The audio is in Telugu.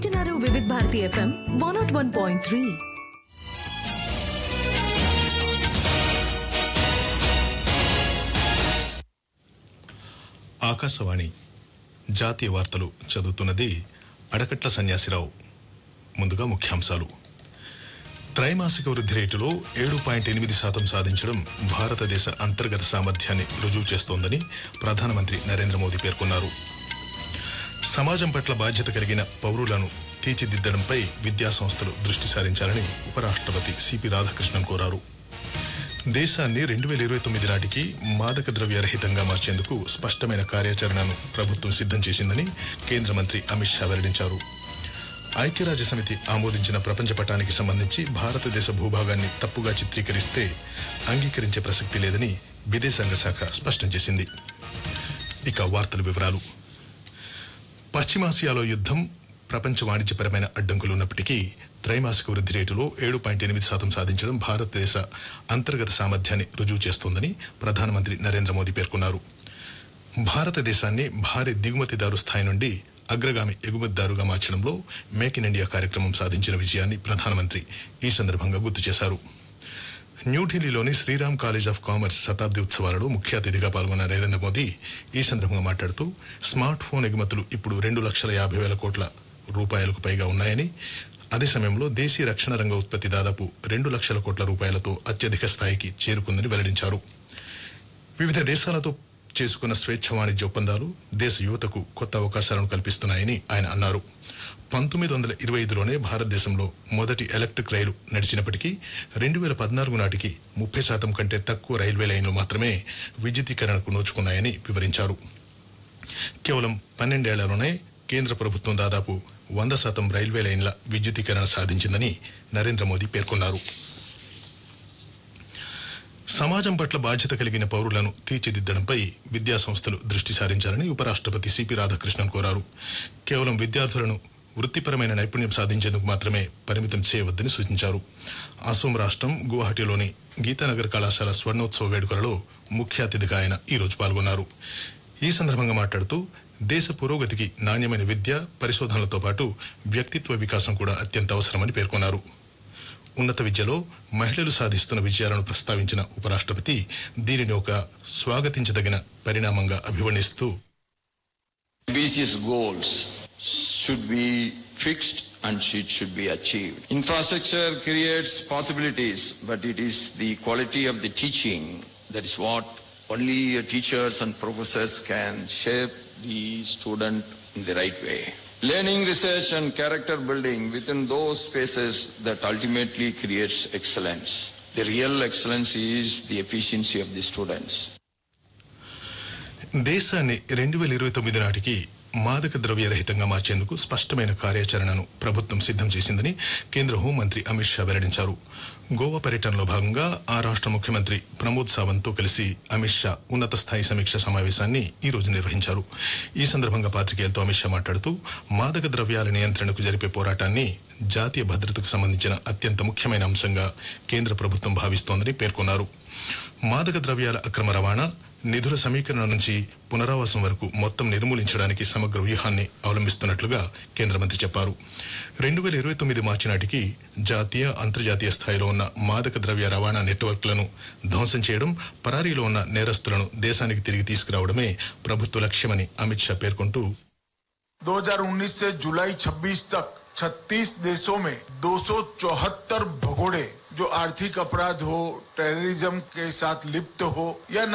వింటున్నారు Vividh Bharati FM one nought one point three Akashvani జాతీయ వార్తలు చదువుతున్నది అడకట్ల సన్యాసిరావు ముందుగా ముఖ్యాంశాలు త్రైమాసిక వృద్ధి రేటులో ఏడు పాయింట్ ఎనిమిది శాతం సాధించడం భారతదేశ అంతర్గత సామర్థ్యాన్ని రుజువు చేస్తోందని ప్రధానమంత్రి నరేంద్ర మోదీ పేర్కొన్నారు సమాజం పట్ల బాధ్యత కలిగిన పౌరులను తీర్చిదిద్దడంపై విద్యా సంస్థలు దృష్టి సారించాలని ఉపరాష్ట్రపతి సిపి రాధాకృష్ణన్ కోరారు దేశాన్ని రెండు వేల ఇరవై తొమ్మిది నాటికి మాదక ద్రవ్య రహితంగా మార్చేందుకు స్పష్టమైన కార్యాచరణను ప్రభుత్వం సిద్ధం చేసిందని కేంద్ర మంత్రి అమిత్ షా వెల్లడించారు ఐక్యరాజ్య సమితి ఆమోదించిన ప్రపంచ పటానికి సంబంధించి భారతదేశ భూభాగాన్ని తప్పుగా చిత్రీకరిస్తే అంగీకరించే ప్రసక్తి లేదని విదేశాంగ శాఖ స్పష్టం చేసింది ఇక వార్తల వివరాలు పశ్చిమాసియాలో యుద్ధం ప్రపంచ వాణిజ్యపరమైన అడ్డంకులు ఉన్నప్పటికీ త్రైమాసిక వృద్ధి రేటులో ఏడు పాయింట్ ఎనిమిది శాతం సాధించడం భారతదేశ అంతర్గత సామర్థ్యాన్ని రుజువు చేస్తోందని ప్రధానమంత్రి నరేంద్ర మోదీ పేర్కొన్నారు భారతదేశాన్ని భారీ దిగుమతిదారు స్థాయి నుండి అగ్రగామి ఎగుమతిదారుగా మార్చడంలో మేక్ ఇన్ ఇండియా కార్యక్రమం సాధించిన విజయాన్ని ప్రధానమంత్రి ఈ సందర్భంగా గుర్తు చేశారు న్యూఢిల్లీలోని శ్రీరామ్ కాలేజ్ ఆఫ్ కామర్స్ శతాబ్ది ఉత్సవాలలో ముఖ్య అతిథిగా పాల్గొన్న నరేంద్ర మోదీ ఈ సందర్భంగా మాట్లాడుతూ స్మార్ట్ ఫోన్ ఎగుమతులు ఇప్పుడు రెండు లక్షల యాభై వేల కోట్ల రూపాయలకు పైగా ఉన్నాయని అదే సమయంలో దేశీయ రక్షణ రంగ ఉత్పత్తి దాదాపు రెండు లక్షల కోట్ల రూపాయలతో అత్యధిక స్థాయికి చేరుకుందని వెల్లడించారు వివిధ దేశాలతో చేసుకున్న స్వేచ్ఛ వాణిజ్య ఒప్పందాలు దేశ యువతకు కొత్త అవకాశాలను కల్పిస్తున్నాయని ఆయన అన్నారు పంతొమ్మిది వందల ఇరవై ఐదులోనే భారతదేశంలో మొదటి ఎలక్ట్రిక్ రైలు నడిచినప్పటికీ రెండు వేల పద్నాలుగు నాటికి ముప్పై శాతం కంటే తక్కువ రైల్వే లైన్లు మాత్రమే విద్యుదీకరణకు నోచుకున్నాయని వివరించారు కేవలం పన్నెండేళ్లలోనే కేంద్ర ప్రభుత్వం దాదాపు వంద శాతం రైల్వే లైన్ల విద్యుదీకరణ సాధించిందని నరేంద్ర మోదీ పేర్కొన్నారు సమాజం పట్ల బాధ్యత కలిగిన పౌరులను తీర్చిదిద్దడంపై విద్యా సంస్థలు దృష్టి సారించాలని ఉపరాష్ట్రపతి సిపి రాధాకృష్ణన్ కోరారు కేవలం విద్యార్థులను వృత్తిపరమైన నైపుణ్యం సాధించేందుకు మాత్రమే పరిమితం చేయవద్దని సూచించారు అసోం రాష్ట్రం గువాహటిలోని గీతానగర్ కళాశాల స్వర్ణోత్సవ వేడుకలలో ముఖ్య అతిథిగా ఆయన ఈ రోజు పాల్గొన్నారు ఈ సందర్భంగా మాట్లాడుతూ దేశ పురోగతికి నాణ్యమైన విద్య పరిశోధనలతో పాటు వ్యక్తిత్వ వికాసం కూడా అత్యంత అవసరమని పేర్కొన్నారు ఉన్నత విద్యలో మహిళలు సాధిస్తున్న విజయాలను ప్రస్తావించిన ఉపరాష్ట్రపతి దీనిని ఒక స్వాగతించదగిన పరిణామంగా అభివర్ణిస్తూ ambitious goals should be fixed and it should be achieved. Infrastructure creates possibilities, but it is the quality of the teaching that is what only uh, teachers and professors can shape the student in the right way. Learning, research, and character building within those spaces that ultimately creates excellence. The real excellence is the efficiency of the students. దేశాన్ని రెండు వేల ఇరవై తొమ్మిది నాటికి మాదక ద్రవ్య రహితంగా మార్చేందుకు స్పష్టమైన కార్యాచరణను ప్రభుత్వం సిద్ధం చేసిందని కేంద్ర హోంమంత్రి అమిత్ షా వెల్లడించారు గోవా పర్యటనలో భాగంగా ఆ రాష్ట్ర ముఖ్యమంత్రి ప్రమోద్ సావంత్ తో కలిసి అమిత్ షా ఉన్నత స్థాయి సమీక్ష సమావేశాన్ని ఈ రోజు నిర్వహించారు ఈ సందర్భంగా పాత్రికేయులతో అమిత్ షా మాట్లాడుతూ మాదక ద్రవ్యాల నియంత్రణకు జరిపే పోరాటాన్ని జాతీయ భద్రతకు సంబంధించిన అత్యంత ముఖ్యమైన అంశంగా కేంద్ర ప్రభుత్వం భావిస్తోందని పేర్కొన్నారు మాదక ద్రవ్యాల అక్రమ రవాణా నిధుల సమీకరణ నుంచి పునరావాసం వరకు మొత్తం నిర్మూలించడానికి సమగ్ర వ్యూహాన్ని అవలంబిస్తున్నట్లుగా కేంద్ర మంత్రి చెప్పారు రెండు వేల ఇరవై తొమ్మిది మార్చి నాటికి జాతీయ అంతర్జాతీయ స్థాయిలో ఉన్న మాదక ద్రవ్య రవాణా నెట్వర్క్లను ధ్వంసం చేయడం పరారీలో ఉన్న నేరస్తులను దేశానికి తిరిగి తీసుకురావడమే ప్రభుత్వ లక్ష్యమని అమిత్ షా పేర్కొంటూ 2019 से जुलाई 26 तक 36 देशों में 274 भगोड़े जो आर्थिक अपराध हो टेररिज्म के साथ लिप्त हो या